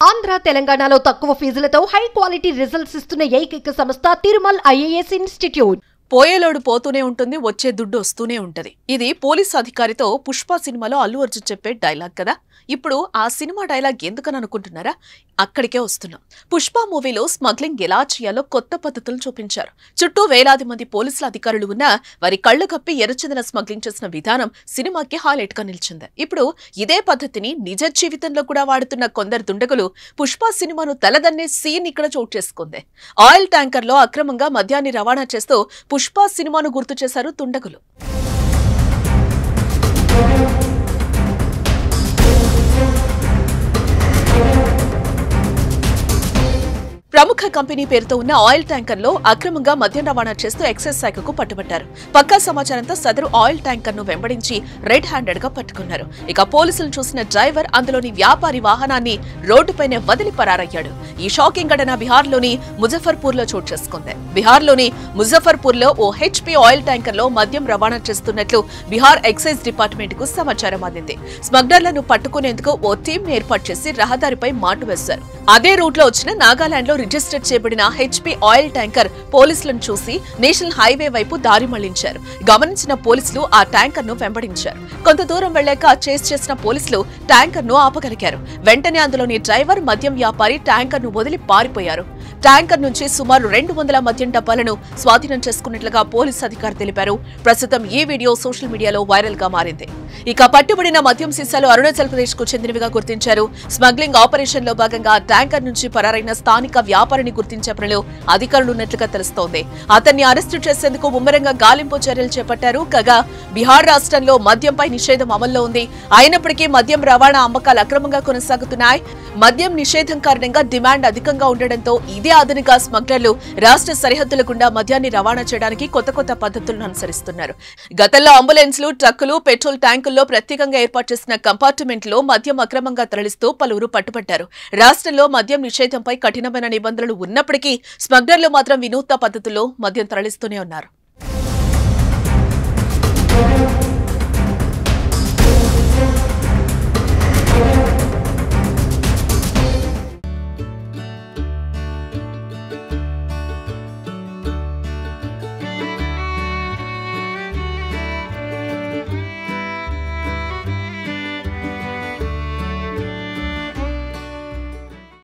ఆంధ్ర తెలంగాణలో తక్కువ ఫీజులతో high quality results ఇస్తున్న ఏకైక సంస్థ తిరుమల్ ఐఏఎస్ ఇన్స్టిట్యూట్ పోయేలోడు పోతూనే ఉంటుంది వచ్చే దుడ్డు వస్తూనే ఉంటది ఇది పోలీస్ అధికారితో పుష్ప సినిమాలో అల్లు అర్జున్ చెప్పే డైలాగ్ కదా ఇప్పుడు ఆ సినిమా డైలాగ్ ఎందుకని అనుకుంటున్నారా అక్కడికే వస్తున్నాం పుష్ప మూవీలో స్మగ్లింగ్ ఎలా చేయాలో కొత్త పద్ధతులు చూపించారు చుట్టూ వేలాది మంది పోలీసుల అధికారులు ఉన్నా వారి కళ్ళు కప్పి ఎర్రచందన స్మగ్లింగ్ చేసిన విధానం సినిమాకి హైలైట్ గా నిలిచింది ఇప్పుడు ఇదే పద్ధతిని నిజ జీవితంలో కూడా వాడుతున్న కొందరు దుండగులు పుష్ప సినిమాను తలదన్నే సీన్ ఇక్కడ చోటు చేసుకుంది ఆయిల్ ట్యాంకర్ లో అక్రమంగా మద్యాన్ని రవాణా చేస్తూ పుష్ప సినిమాను గుర్తు చేశారు దుండగులు ప్రముఖ కంపెనీ పేరుతో ఉన్న ఆయిల్ ట్యాంకర్ లో అక్రమంగా మద్యం రవాణా చేస్తూ ఎక్సైజ్ శాఖకు పట్టుబట్టారు పక్కా సమాచారంతో సదరు ఆయిల్ ట్యాంకర్ ను వెంబడించి రెడ్ హ్యాండెడ్ గా పట్టుకున్నారు ఇక పోలీసులు చూసిన డ్రైవర్ అందులోని వ్యాపారి వాహనాన్ని రోడ్డుపైనే వదిలి పరారయ్యాడు ఈ షాకింగ్ ఘటన బీహార్ లోని ముజఫర్పూర్ లో చోటు చేసుకుంది బీహార్ లోని ముజఫర్పూర్ లో ఓ హెచ్పి ఆయిల్ ట్యాంకర్ లో మద్యం రవాణా చేస్తున్నట్లు బీహార్ ఎక్సైజ్ డిపార్ట్మెంట్ కు సమాచారం అందింది స్మగ్లర్లను పట్టుకునేందుకు ఓ టీం ఏర్పాటు చేసి రహదారిపై మాటు వేశారు అదే రూట్ లో వచ్చిన నాగాలాండ్ లో రిజిస్టర్ చేయబడిన హెచ్పి ఆయిల్ ట్యాంకర్ పోలీసులను చూసి నేషనల్ హైవే వైపు దారి మళ్లించారు గమనించిన పోలీసులు ఆ ట్యాంకర్ ను వెంబడించారు కొంత దూరం వెళ్లాక చేస్ చేసిన పోలీసులు ట్యాంకర్ ను ఆపగలిగారు వెంటనే అందులోని డ్రైవర్ మద్యం వ్యాపారి ట్యాంకర్ ను వదిలి పారిపోయారు ట్యాంకర్ నుంచి సుమారు రెండు వందల మద్యం డబ్బాలను స్వాధీనం చేసుకున్నట్లుగా పోలీస్ అధికారి తెలిపారు ప్రస్తుతం ఈ వీడియో సోషల్ మీడియాలో వైరల్ గా మారింది ఇక పట్టుబడిన మద్యం సీసాలు అరుణాచల్ ప్రదేశ్ కు చెందినవిగా గుర్తించారు స్మగ్లింగ్ ఆపరేషన్ లో భాగంగా ట్యాంకర్ నుంచి పరారైన స్థానిక వ్యాపారిని గుర్తించే పనిలో అధికారులు ఉన్నట్లుగా తెలుస్తోంది అతన్ని అరెస్టు చేసేందుకు ముమ్మరంగా గాలింపు చర్యలు చేపట్టారు కాగా బీహార్ రాష్ట్రంలో మద్యంపై నిషేధం అమల్లో ఉంది అయినప్పటికీ మద్యం రవాణా అమ్మకాలు అక్రమంగా కొనసాగుతున్నాయి మద్యం నిషేధం కారణంగా డిమాండ్ అధికంగా ఉండడంతో ఇదే అదనుగా స్మగ్లర్లు రాష్ట్ర సరిహద్దుల గుండా మద్యాన్ని రవాణా చేయడానికి కొత్త కొత్త పద్ధతులను అనుసరిస్తున్నారు గతంలో అంబులెన్స్లు ట్రక్కులు పెట్రోల్ ట్యాంకుల్లో ప్రత్యేకంగా ఏర్పాటు చేసిన కంపార్ట్మెంట్లో మద్యం అక్రమంగా తరలిస్తూ పలువురు పట్టుబట్టారు రాష్ట్రంలో మద్యం నిషేధంపై కఠినమైన నిబంధనలు ఉన్నప్పటికీ స్మగ్లర్లు మాత్రం వినూత్న పద్ధతుల్లో మద్యం తరలిస్తూనే ఉన్నారు